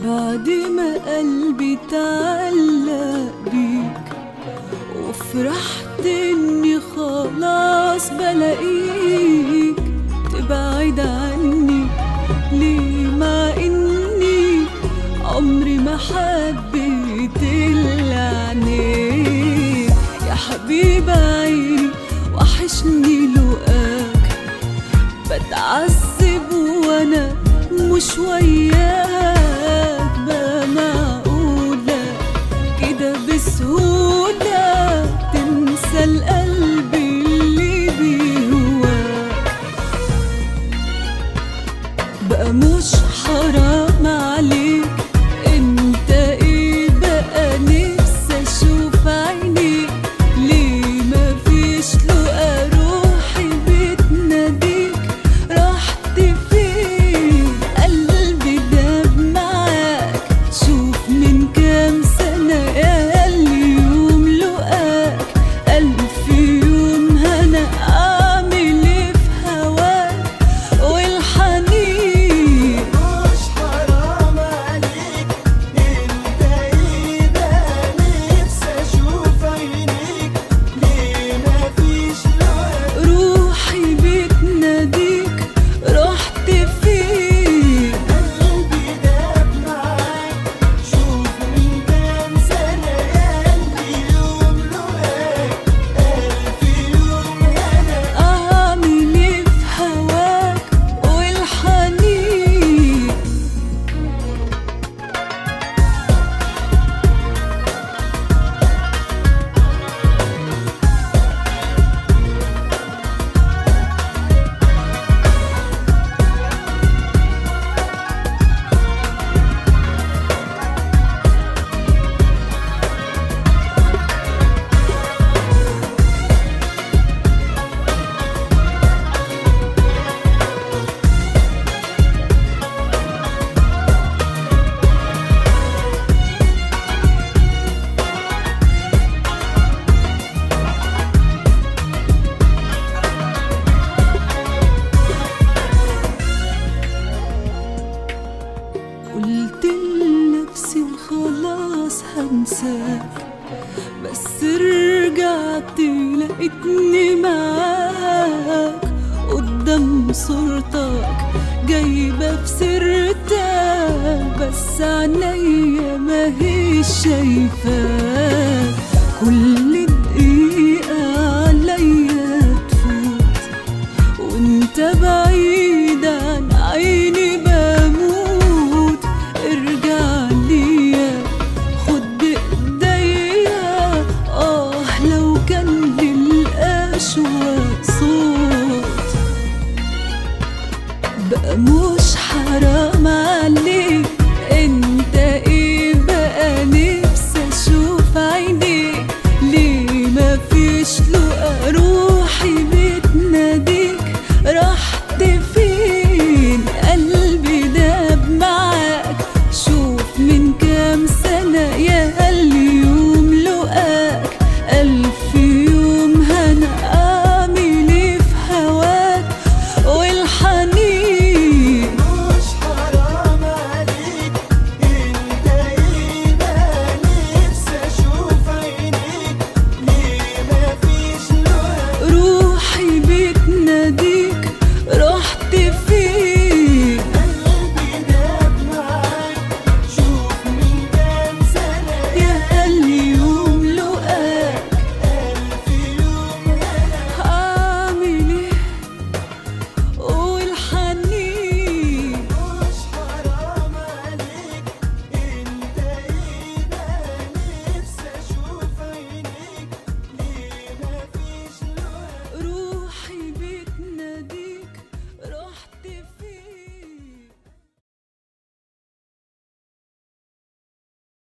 بعد ما قلبي تعلق بيك وفرحت اني خلاص بلاقيك تبعد عني ليه مع اني عمري ما حبيت الا عينيك يا حبيب عيني وحشني لقاك بتعذب وانا مش وياك بقى معقولة كده بسهولة تنسى القلب اللي بيهواك بقى مش حرام عليك انت ايه بقى نفسي اشوف عينيك ليه مفيش لقى روحي بتناديك رحت فين قلبي داب معاك شوف من كام سنة قالي يوم لقاك ألف يوم هنا أعمل إيه في هواك والحنين مش حرام عليك انت ايه بقى نفسي اشوف عينيك ليه مفيش لقاك روحي بتناديك رحت فين قلبي داب معاك شوف من كام سنة قلبي يوم لقاك ألف يوم هنا أعمل إيه في هواك والحنين قلت لنفسي خلاص هنساك بس رجعت لقيتني معاك قدام صورتك جايبة في سيرتك بس عينيا ما هي شايفاك كل دقيقة عليا تفوت وانت بعيد عن عيني بموت ارجع ليا خد ايديا اه لو كان للاشواق صوت بقى مش حرام عليك